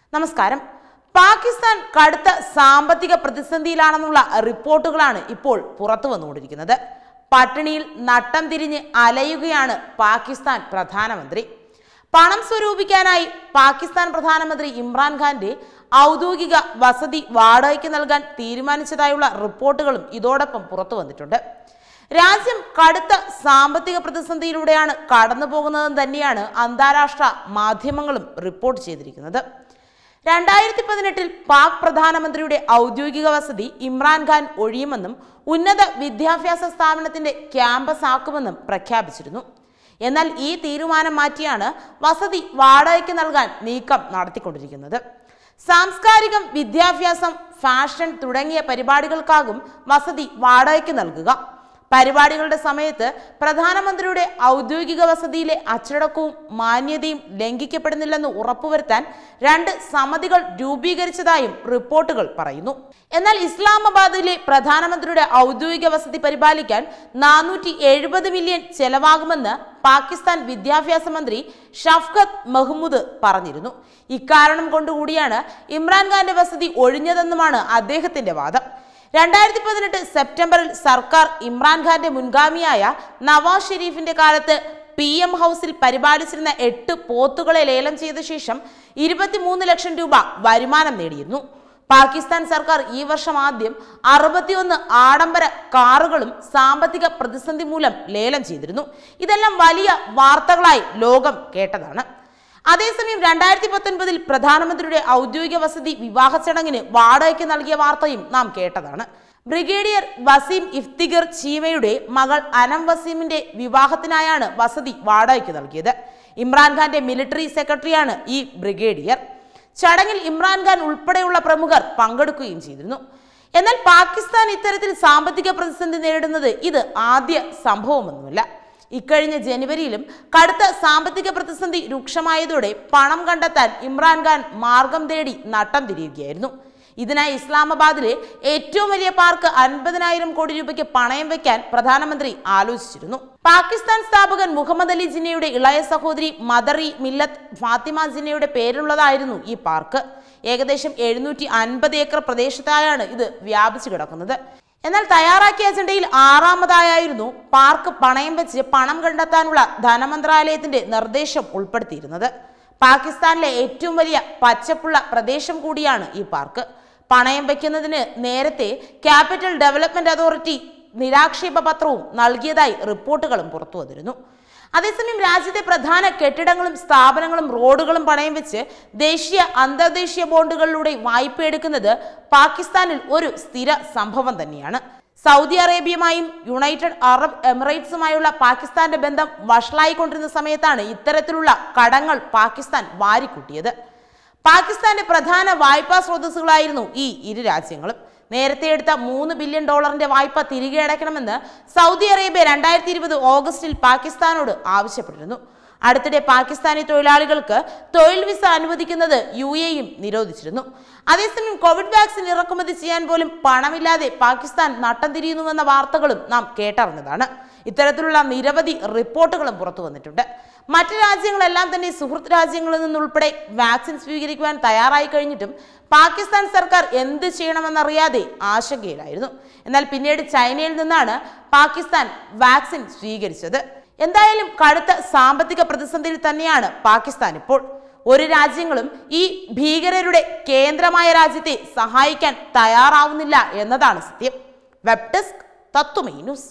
നമസ്കാരം പാകിസ്ഥാൻ കടുത്ത സാമ്പത്തിക പ്രതിസന്ധിയിലാണെന്നുള്ള റിപ്പോർട്ടുകളാണ് ഇപ്പോൾ പുറത്തു വന്നുകൊണ്ടിരിക്കുന്നത് പട്ടിണിയിൽ നട്ടം തിരിഞ്ഞ് അലയുകയാണ് പാകിസ്ഥാൻ പ്രധാനമന്ത്രി പണം സ്വരൂപിക്കാനായി പാകിസ്ഥാൻ പ്രധാനമന്ത്രി ഇമ്രാൻഖാന്റെ ഔദ്യോഗിക വസതി വാടകയ്ക്ക് നൽകാൻ തീരുമാനിച്ചതായുള്ള റിപ്പോർട്ടുകളും ഇതോടൊപ്പം പുറത്തു വന്നിട്ടുണ്ട് രാജ്യം കടുത്ത സാമ്പത്തിക പ്രതിസന്ധിയിലൂടെയാണ് കടന്നു പോകുന്നതെന്ന് തന്നെയാണ് അന്താരാഷ്ട്ര മാധ്യമങ്ങളും റിപ്പോർട്ട് ചെയ്തിരിക്കുന്നത് രണ്ടായിരത്തി പതിനെട്ടിൽ പാക് പ്രധാനമന്ത്രിയുടെ ഔദ്യോഗിക വസതി ഇമ്രാൻഖാൻ ഒഴിയുമെന്നും ഉന്നത വിദ്യാഭ്യാസ സ്ഥാപനത്തിന്റെ ക്യാമ്പസ് ആക്കുമെന്നും പ്രഖ്യാപിച്ചിരുന്നു എന്നാൽ ഈ തീരുമാനം മാറ്റിയാണ് വസതി വാടകയ്ക്ക് നൽകാൻ നീക്കം നടത്തിക്കൊണ്ടിരിക്കുന്നത് സാംസ്കാരികം വിദ്യാഭ്യാസം ഫാഷൻ തുടങ്ങിയ പരിപാടികൾക്കാകും വസതി വാടകയ്ക്ക് നൽകുക പരിപാടികളുടെ സമയത്ത് പ്രധാനമന്ത്രിയുടെ ഔദ്യോഗിക വസതിയിലെ അച്ചടക്കവും മാന്യതയും ലംഘിക്കപ്പെടുന്നില്ലെന്ന് ഉറപ്പുവരുത്താൻ രണ്ട് സമിതികൾ രൂപീകരിച്ചതായും റിപ്പോർട്ടുകൾ പറയുന്നു എന്നാൽ ഇസ്ലാമാബാദിലെ പ്രധാനമന്ത്രിയുടെ ഔദ്യോഗിക വസതി പരിപാലിക്കാൻ നാനൂറ്റി എഴുപത് മില്യൺ ചെലവാകുമെന്ന് പാകിസ്ഥാൻ വിദ്യാഭ്യാസ മന്ത്രി ഷഫ്ഖത്ത് മഹ്മൂദ് പറഞ്ഞിരുന്നു ഇക്കാരണം കൊണ്ടുകൂടിയാണ് ഇമ്രാൻഖാന്റെ വസതി ഒഴിഞ്ഞതെന്നുമാണ് അദ്ദേഹത്തിന്റെ വാദം രണ്ടായിരത്തി പതിനെട്ട് സെപ്റ്റംബറിൽ സർക്കാർ ഇമ്രാൻഖാന്റെ മുൻഗാമിയായ നവാസ് ഷെരീഫിന്റെ കാലത്ത് പി എം ഹൗസിൽ പരിപാലിച്ചിരുന്ന എട്ട് പോത്തുകളെ ലേലം ചെയ്ത ശേഷം ഇരുപത്തിമൂന്ന് ലക്ഷം രൂപ വരുമാനം നേടിയിരുന്നു പാകിസ്ഥാൻ സർക്കാർ ഈ വർഷം ആദ്യം അറുപത്തിയൊന്ന് ആഡംബര കാറുകളും സാമ്പത്തിക പ്രതിസന്ധി മൂലം ലേലം ചെയ്തിരുന്നു ഇതെല്ലാം വലിയ വാർത്തകളായി ലോകം കേട്ടതാണ് അതേസമയം രണ്ടായിരത്തി പത്തൊൻപതിൽ പ്രധാനമന്ത്രിയുടെ ഔദ്യോഗിക വസതി വിവാഹ ചടങ്ങിന് വാടകയ്ക്ക് നൽകിയ വാർത്തയും നാം കേട്ടതാണ് ബ്രിഗേഡിയർ വസീം ഇഫ്തിഗർ ചീമയുടെ മകൾ അനം വസീമിന്റെ വിവാഹത്തിനായാണ് വസതി വാടകയ്ക്ക് നൽകിയത് ഇമ്രാൻഖാന്റെ മിലിറ്ററി സെക്രട്ടറിയാണ് ഈ ബ്രിഗേഡിയർ ചടങ്ങിൽ ഇമ്രാൻഖാൻ ഉൾപ്പെടെയുള്ള പ്രമുഖർ പങ്കെടുക്കുകയും ചെയ്തിരുന്നു എന്നാൽ പാകിസ്ഥാൻ ഇത്തരത്തിൽ സാമ്പത്തിക പ്രതിസന്ധി നേരിടുന്നത് ഇത് ആദ്യ സംഭവമൊന്നുമല്ല ഇക്കഴിഞ്ഞ ജനുവരിയിലും കടുത്ത സാമ്പത്തിക പ്രതിസന്ധി രൂക്ഷമായതോടെ പണം കണ്ടെത്താൻ ഇമ്രാൻഖാൻ മാർഗം തേടി നട്ടം തിരിയുകയായിരുന്നു ഇതിനായി ഇസ്ലാമാബാദിലെ ഏറ്റവും വലിയ പാർക്ക് അൻപതിനായിരം കോടി രൂപയ്ക്ക് പണയം വെക്കാൻ പ്രധാനമന്ത്രി ആലോചിച്ചിരുന്നു പാകിസ്ഥാൻ സ്ഥാപകൻ മുഹമ്മദ് അലി ജിന്നയുടെ ഇളയ സഹോദരി മദറി മില്ലത്ത് ഫാത്തിമ ജിന്നയുടെ പേരിലുള്ളതായിരുന്നു ഈ പാർക്ക് ഏകദേശം എഴുന്നൂറ്റി അൻപത് ഏക്കർ പ്രദേശത്തായാണ് ഇത് വ്യാപിച്ചു കിടക്കുന്നത് എന്നാൽ തയ്യാറാക്കിയ അജണ്ടയിൽ ആറാമതായിരുന്നു പാർക്ക് പണയം വെച്ച് പണം കണ്ടെത്താനുള്ള ധനമന്ത്രാലയത്തിന്റെ നിർദ്ദേശം ഉൾപ്പെടുത്തിയിരുന്നത് പാകിസ്ഥാനിലെ ഏറ്റവും വലിയ പച്ചപ്പുള്ള പ്രദേശം കൂടിയാണ് ഈ പാർക്ക് പണയം വയ്ക്കുന്നതിന് നേരത്തെ ക്യാപിറ്റൽ ഡെവലപ്മെന്റ് അതോറിറ്റി നിരാക്ഷേപ പത്രവും നൽകിയതായി റിപ്പോർട്ടുകളും പുറത്തു വന്നിരുന്നു അതേസമയം രാജ്യത്തെ പ്രധാന കെട്ടിടങ്ങളും സ്ഥാപനങ്ങളും റോഡുകളും പണയം വെച്ച് ദേശീയ അന്തർദേശീയ ബോണ്ടുകളിലൂടെ വായ്പ എടുക്കുന്നത് പാകിസ്ഥാനിൽ ഒരു സ്ഥിര സംഭവം തന്നെയാണ് സൗദി അറേബ്യയുമായും യുണൈറ്റഡ് അറബ് എമിറേറ്റ്സുമായുള്ള പാകിസ്ഥാന്റെ ബന്ധം വഷളായിക്കൊണ്ടിരുന്ന സമയത്താണ് ഇത്തരത്തിലുള്ള കടങ്ങൾ പാകിസ്ഥാൻ വാരിക്കൂട്ടിയത് പാകിസ്ഥാന്റെ പ്രധാന വായ്പാ സ്രോതസ്സുകളായിരുന്നു ഈ ഇരു രാജ്യങ്ങളും നേരത്തെ എടുത്ത മൂന്ന് ബില്യൺ ഡോളറിന്റെ വായ്പ തിരികെ അടയ്ക്കണമെന്ന് സൗദി അറേബ്യ രണ്ടായിരത്തി ഇരുപത് ഓഗസ്റ്റിൽ പാകിസ്ഥാനോട് ആവശ്യപ്പെട്ടിരുന്നു അടുത്തിടെ പാകിസ്ഥാനി തൊഴിലാളികൾക്ക് തൊഴിൽ വിസ അനുവദിക്കുന്നത് യു എയും നിരോധിച്ചിരുന്നു അതേസമയം കോവിഡ് വാക്സിൻ ഇറക്കുമതി ചെയ്യാൻ പോലും പണമില്ലാതെ പാകിസ്ഥാൻ നട്ടം തിരിയുന്നുവെന്ന വാർത്തകളും നാം കേട്ടറിഞ്ഞതാണ് ഇത്തരത്തിലുള്ള നിരവധി റിപ്പോർട്ടുകളും പുറത്തു വന്നിട്ടുണ്ട് മറ്റ് രാജ്യങ്ങളെല്ലാം തന്നെ സുഹൃത്ത് രാജ്യങ്ങളിൽ നിന്നുൾപ്പെടെ വാക്സിൻ സ്വീകരിക്കുവാൻ തയ്യാറായി കഴിഞ്ഞിട്ടും പാകിസ്ഥാൻ സർക്കാർ എന്ത് ചെയ്യണമെന്നറിയാതെ ആശങ്കയിലായിരുന്നു എന്നാൽ പിന്നീട് ചൈനയിൽ നിന്നാണ് പാകിസ്ഥാൻ വാക്സിൻ സ്വീകരിച്ചത് എന്തായാലും കടുത്ത സാമ്പത്തിക പ്രതിസന്ധിയിൽ തന്നെയാണ് പാകിസ്ഥാൻ ഇപ്പോൾ ഒരു രാജ്യങ്ങളും ഈ ഭീകരരുടെ കേന്ദ്രമായ രാജ്യത്തെ സഹായിക്കാൻ തയ്യാറാവുന്നില്ല എന്നതാണ് സത്യം web desk Tathwamayi news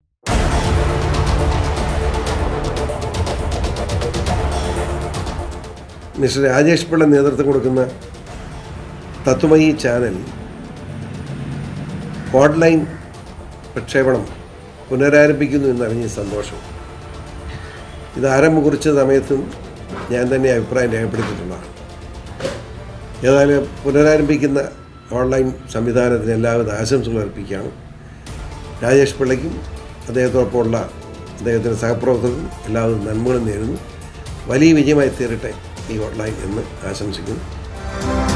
mister Rajesh Pillai നേതൃത്വം കൊടുക്കുന്ന തത്വമയി ചാനൽ ഓൺലൈൻ പ്രക്ഷേപണം പുനരാരംഭിക്കുന്നു എന്നറിഞ്ഞ സന്തോഷം ഇത് ആരംഭം കുറിച്ച സമയത്തും ഞാൻ തന്നെ അഭിപ്രായം രേഖപ്പെടുത്തിയിട്ടുള്ളതാണ് ഏതായാലും പുനരാരംഭിക്കുന്ന ഓൺലൈൻ സംവിധാനത്തിന് എല്ലാവിധ ആശംസകൾ അർപ്പിക്കുകയാണ് രാജേഷ് പിള്ളയ്ക്കും അദ്ദേഹത്തോടൊപ്പമുള്ള അദ്ദേഹത്തിൻ്റെ സഹപ്രവർത്തകർക്കും എല്ലാവിധ നന്മകളും നേരുന്നു വലിയ വിജയമായി തീരട്ടെ ഈ ഓൺലൈൻ എന്ന് ആശംസിക്കുന്നു